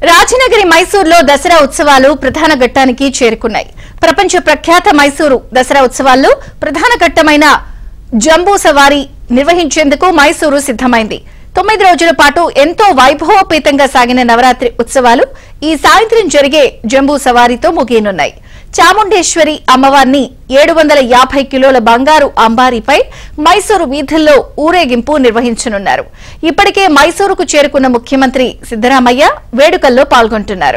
రాజనగరి మైసూరులో దసరా ఉత్సవాలు ప్రధాన ఘట్టానికి చేరుకున్నాయి ప్రపంచ ప్రఖ్యాత మైసూరు దసరా ఉత్సవాల్లో ప్రధాన ఘట్టమైన జంబూ సవారీ నిర్వహించేందుకు మైసూరు సిద్దమైంది తొమ్మిది రోజుల పాటు ఎంతో వైభవోపేతంగా సాగిన నవరాత్రి ఉత్సవాలు ఈ సాయంత్రం జరిగే జంబూ సవారీతో ముగియనున్నాయి చాముండేశ్వరి అమ్మవారిని ఏడు వందల యాభై కిలోల బంగారు అంబారీపై మైసూరు వీధుల్లో ఊరేగింపు నిర్వహించనున్నారు ఇప్పటికే మైసూరుకు చేరుకున్న ముఖ్యమంత్రి సిద్దరామయ్య వేడుకల్లో పాల్గొంటున్నారు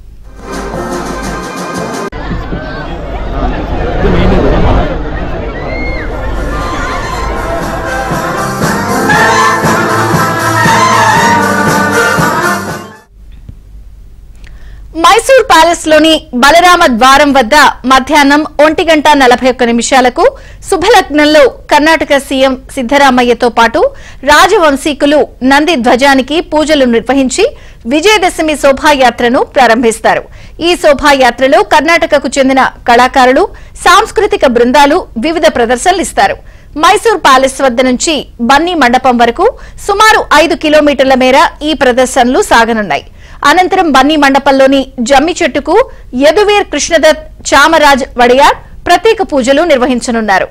మైసూర్ ప్యాలెస్ లోని బలరామ ద్వారం వద్ద మధ్యాహ్నం ఒంటి గంట నలభై ఒక్క నిమిషాలకు శుభలగ్నంలో కర్ణాటక సీఎం సిద్దరామయ్యతో పాటు రాజవంశీకులు నంది ధ్వజానికి పూజలు నిర్వహించి విజయదశమి శోభాయాత్రను ప్రారంభిస్తారు ఈ శోభాయాత్రలో కర్ణాటకకు చెందిన కళాకారులు సాంస్కృతిక బృందాలు వివిధ ప్రదర్శనలు ఇస్తారు మైసూర్ ప్యాలెస్ వద్ద నుంచి బన్నీ మండపం వరకు సుమారు ఐదు కిలోమీటర్ల మేర ఈ ప్రదర్శనలు సాగనున్నాయి అనంతరం బన్నీ మండపంలోని జమ్మి చెట్టుకు యదువీర్ కృష్ణదత్ చామరాజ్ వడియార్ ప్రత్యేక పూజలు నిర్వహించనున్నారు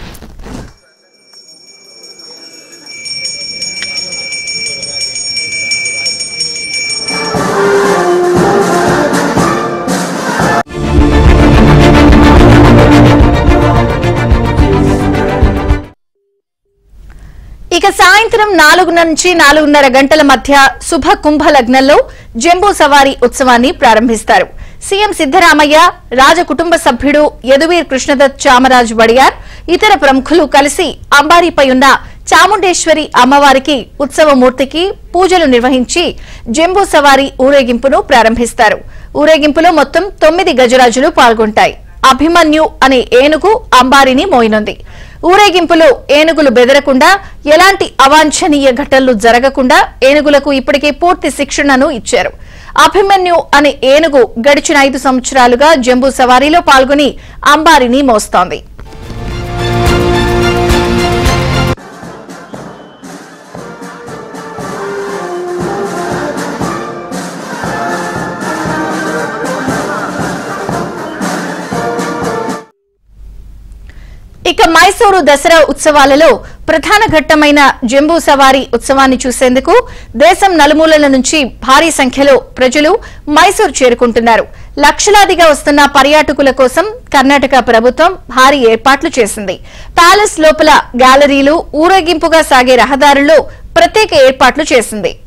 ఇక సాయంత్రం నాలుగు నుంచి నాలుగున్నర గంటల మధ్య శుభ కుంభ లగ్నంలో జంబూ సవారీ ఉత్సవాన్ని ప్రారంభిస్తారు సీఎం సిద్దరామయ్య రాజ కుటుంబ సభ్యుడు యదువీర్ కృష్ణదత్ చామరాజ్ వడియార్ ఇతర ప్రముఖులు కలిసి అంబారీపై ఉన్న చాముండేశ్వరి అమ్మవారికి ఉత్సవమూర్తికి పూజలు నిర్వహించి జంబూ సవారీ ఊరేగింపును ప్రారంభిస్తారు ఊరేగింపులో మొత్తం తొమ్మిది గజరాజులు పాల్గొంటాయి అభిమన్యు అనే ఏనుగు అంబారిని మోయనుంది ఊరేగింపులో ఏనుగులు బెదరకుండా ఎలాంటి అవాంఛనీయ ఘటనలు జరగకుండా ఏనుగులకు ఇప్పటికే పూర్తి శిక్షణను ఇచ్చారు అభిమన్యు అనే ఏనుగు గడిచిన ఐదు సంవత్సరాలుగా జంబూ సవారీలో పాల్గొని అంబారిని మోస్తోంది ఇక మైసూరు దసరా ఉత్సవాలలో ప్రధాన ఘట్టమైన జంబూ సవారీ ఉత్సవాన్ని చూసేందుకు దేశం నలుమూలల నుంచి భారీ సంఖ్యలో ప్రజలు మైసూరు చేరుకుంటున్నారు లక్షలాదిగా వస్తున్న పర్యాటకుల కోసం కర్ణాటక ప్రభుత్వం భారీ ఏర్పాట్లు చేసింది ప్యాలెస్ లోపల గ్యాలరీలు ఊరేగింపుగా సాగే రహదారుల్లో ప్రత్యేక ఏర్పాట్లు చేసింది